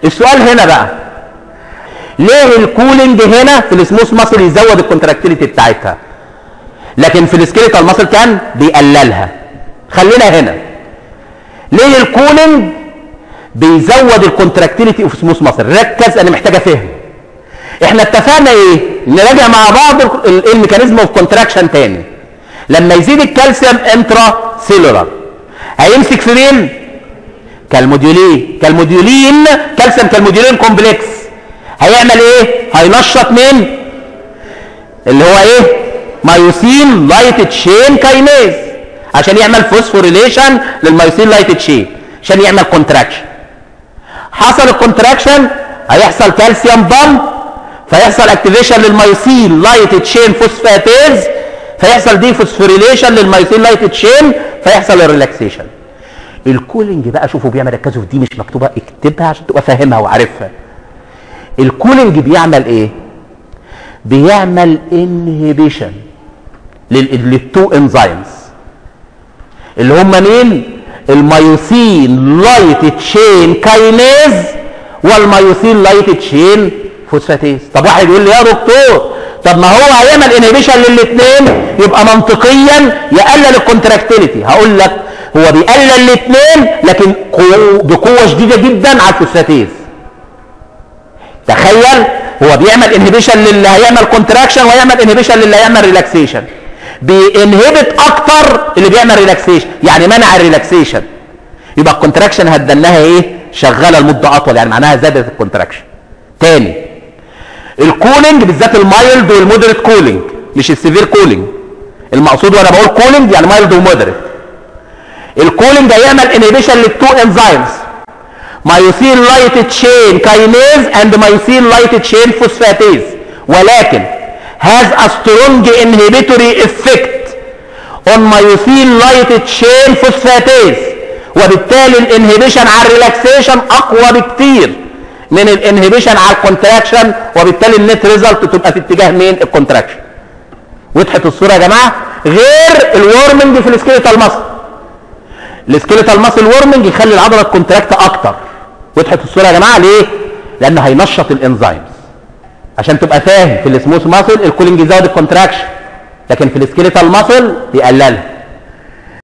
السؤال هنا بقى ليه الكولينج هنا في السموث ماسل يزود الكونتراكتيليتي بتاعتها لكن في السكيليتال ماسل كان بيقللها خلينا هنا ليه الكولينج بيزود الكونتراكتيليتي اوف سموث ماسل ركز انا محتاجه فهم احنا اتفقنا ايه نراجع مع بعض الميكانيزم اوف كونتراكشن تاني لما يزيد الكالسيوم انترا سيلولار هيمسك في مين كالموديولين كالموديولين كالسيوم كالموديولين كومبلكس هيعمل ايه هينشط مين اللي هو ايه مايوسين لايت تشين كاينيز عشان يعمل فوسفوريليشن للمايوسين لايت تشين عشان يعمل كونتراكشن حصل الكونتراكشن هيحصل كالسيوم بامب فيحصل اكتيفيشن للمايوسين لايت تشين فوسفاتيز فيحصل دي فوسفوريليشن للمايوسين لايت تشين فيحصل الريلاكسيشن الكولينج بقى شوفوا بيعمل ركزوا في دي مش مكتوبه اكتبها عشان تبقى فاهمها وعارفها الكولينج بيعمل ايه بيعمل انهبيشن للتو انزيمز اللي هم مين المايوسين لايت تشين كاينيز والمايوسين لايت تشين فوسفاتيز طب واحد يقول لي يا دكتور طب ما هو هيعمل انهبيشن للاثنين يبقى منطقيا يقلل الكونتراكتيليتي هقول لك هو بيقلل الاثنين لكن بقوه شديده جدا على الفوسفاتيز تخيل هو بيعمل انهبيشن للي هيعمل كونتراكشن ويعمل انهبيشن للي هيعمل ريلاكسيشن بينهبت اكتر اللي بيعمل ريلاكسيشن يعني منع الريلاكسيشن يبقى الكونتراكشن هتدناها ايه شغاله لمده اطول يعني معناها زادت الكونتراكشن تاني الكولينج بالذات المايلد والمودريت كولينج مش السيفير كولينج المقصود وانا بقول كولينج يعني مايلد ومودريت الكولينج هيعمل انهبيشن للتو انزيمز مايوسين لايت تشين كاينيز اند مايوسين لايت تشين فوسفاتيز ولكن has a strong inhibitory effect on myosin light chain phosphatase وبالتالي الانهبيشن على الريلاكسيشن اقوى بكتير من الانهبيشن على الكونتراكشن وبالتالي النت ريزلت تبقى في اتجاه مين الكونتراكشن وضحت الصوره يا جماعه غير الورمنج في السكيليتال ماسل السكيليتال ماسل وورمنج يخلي العضله كونتراكت اكتر وضحت الصوره يا جماعه ليه لانه هينشط الانزيمز عشان تبقى فاهم في السموث ماسل الكولينج يزود الكونتراكشن لكن في السكيليتال ماسل بيقللها